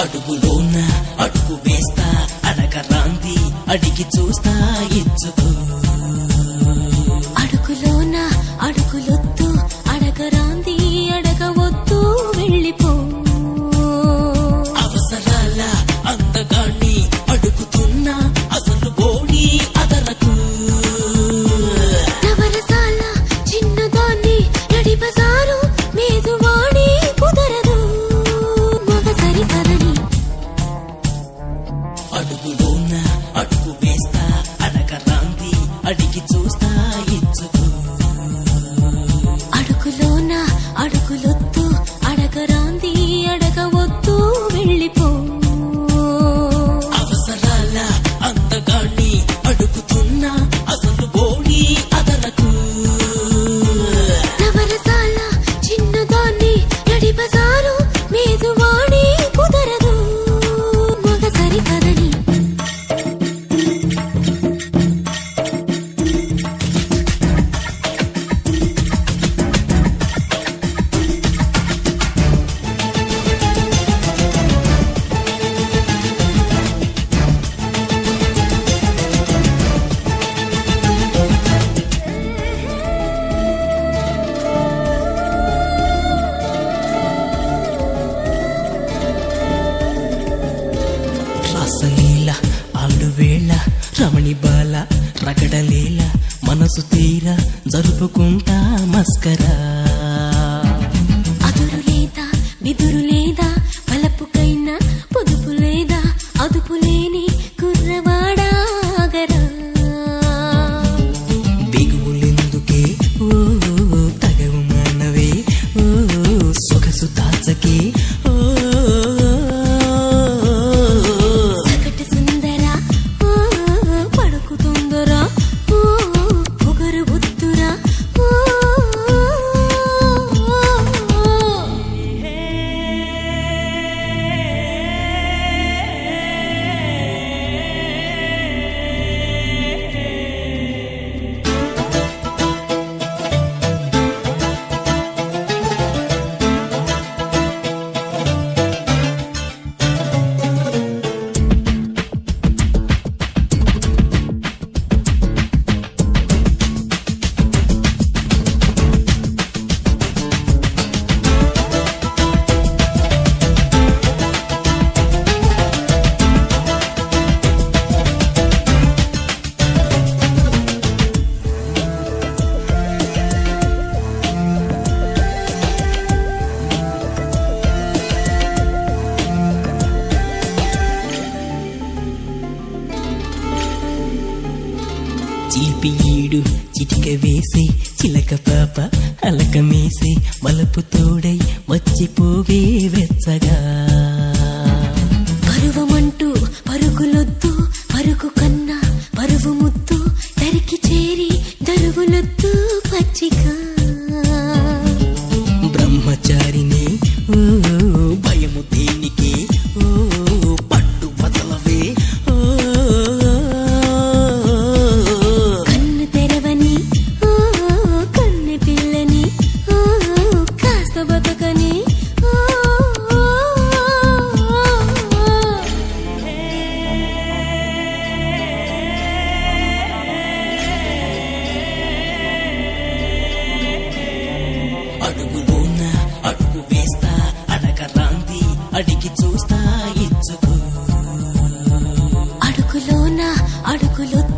అడుగులోన అడుగు వేస్తా అడగరాంది అడిగి చూస్తా ఇచ్చుకో అడుగులోన అడుగులొద్దు అడగరాంది అడగవద్దు వెళ్ళిపో అవసరాల అందగాన్ని అడుగుతున్నా అసలు బోడి అదరకు నవరసాల చిన్నదాన్ని నడి బజారు మేదువాడి కుదరదు మగసరి కదని అడుగులోన అడుగు వేస్తా అడగరాంది అడిగి చూస్తా ఇచ్చుకో అడుగులోన అడుగులొద్దు అడగరాంది అడగవద్దు వెళ్ళిపో అవసరాల అందగాన్ని అడుగుతున్నా అసలు బోడి అదరకు నవరసాల చిన్నదాన్ని నడి బజారు మేదువాడి కుదరదు మగసరి కదని రాసలీల ఆడువేళ రమణి బాల రగడలేల మనసు తీర జరుపుకుంటా మస్కరా అదురు లేదా బిదురు లేదా పలపుకైనా పొదుపు లేదా అదుపు లేని కుర్రవాడాగరా బిగువులెందుకే ఓ తగవు మానవే ఓ సొగసు దాచకే ఓ సగటు సుందర ఓ పడుకు తొందర ఓ పొగరు బుద్ధురా ఓ చిలిపి ఈడు చిటిక వేసి చిలక పాప అలక మేసి మలుపు తోడై వచ్చిపోవే వెచ్చగా పరువమంటూ పరుగులొద్దు పరుగు కన్నా పరువు ముద్దు తరికి చేరి దరువులొద్దు పచ్చిగా బ్రహ్మచారిని ఓ భయము దేనికి ఓ పట్టు వదలవే ఓ కన్ను తెరవని ఓ కన్నె పిల్లని ఓ కాస్త బతకని ఓ అడుగులోన అడుగు వేస్తా అడగరాంది అడిగి చూస్తా ఇచ్చుకో అడుగులోన అడుగులొద్దు